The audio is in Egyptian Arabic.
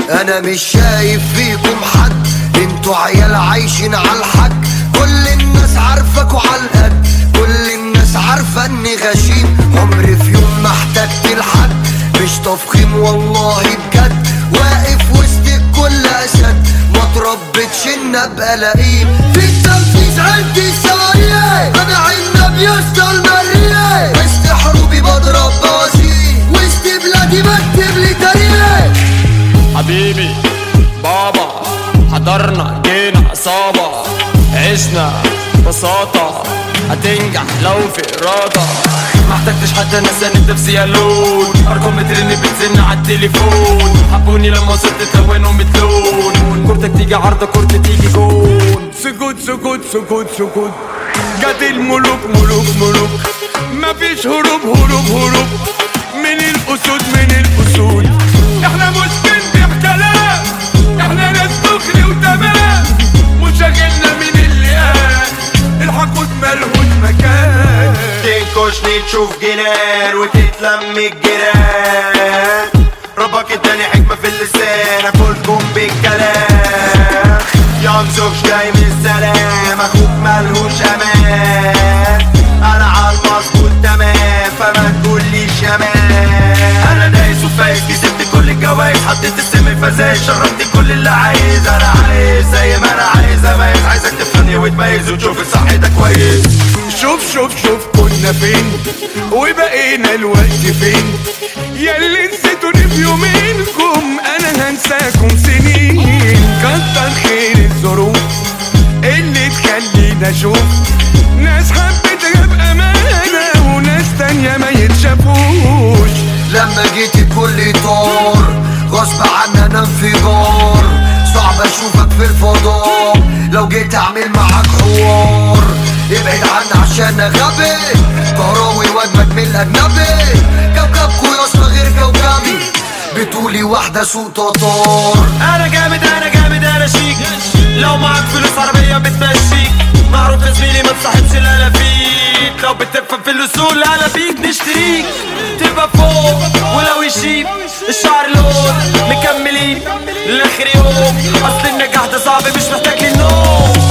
انا مش شايف فيكم حد انتوا عيال عايشين على الحق كل الناس عارفك وعلى القد كل الناس عارفة اني غشيم عمري في يوم ما احتجت لحد مش تفخيم والله بجد واقف وسط الكل اسد ما تربتش ان ابقى لئيم في التنفيذ عندي سوايع انا عنب يسطا المرية وسط حروبي بضرب بازي وسط بلادي بكتب لي تاريخ حبيبي بابا حضرنا جينا عصابة عشنا بساطة هتنجح لو في إرادة ما احتجتش حتى ناس انا نفسي الون ارقام بترن بتزن على التليفون حبوني لما وصلت تلونهم بتلون كورتك تيجي عارضة كورتي تيجي جون سكوت سكوت سكوت سكوت جت الملوك ملوك ملوك مفيش هروب هروب هروب من الاسود من الاسود احنا مش بنبيع كلام احنا ناس دغري وتمام وشغلنا من اللي قال الحقود ملهوش مكان تنكشني تشوف جنان وتتلم الجيران ربك اداني حكمة في اللسان اكلكم بالكلام ينزغش جاي من السلام اخوك ملهوش امان انا عالمظبوط تمام فما تقوليش امان انا دايس وفايز كسبت كل الجوايز حطيت السم فزايز شربت كل اللي عايز انا عايز زي ما انا عايز اميز عايزك تفهمني وتميز وتشوف الصح ده كويس شوف شوف شوف كنا فين وبقينا الوقت فين ياللي نسيتوني في يومينكم انا هنساكم سنين كتر خير الظروف اللي تخلينا اشوف ناس حبيتها بامانه وناس تانية ما يتشافوش لما جيت الكل طار غصب عني انا انفجار صعب اشوفك في الفضاء لو جيت اعمل معاك حوار ابعد عني عشان غبي كهراوي واجمد من الاجنبي كوكبكو يا اسطى غير كوكبي بتقولي واحدة سوق تطار انا جامد انا جامد انا شيك لو معاك فلوس عربية بتمشيك معروف يا زميلي ما تصاحبش الا فيك لو بتفهم في الاصول انا فيك نشتريك تبقى فوق ولو يشيب الشعر لون مكملين لاخر يوم اصل النجاح ده صعب مش محتاج للنوم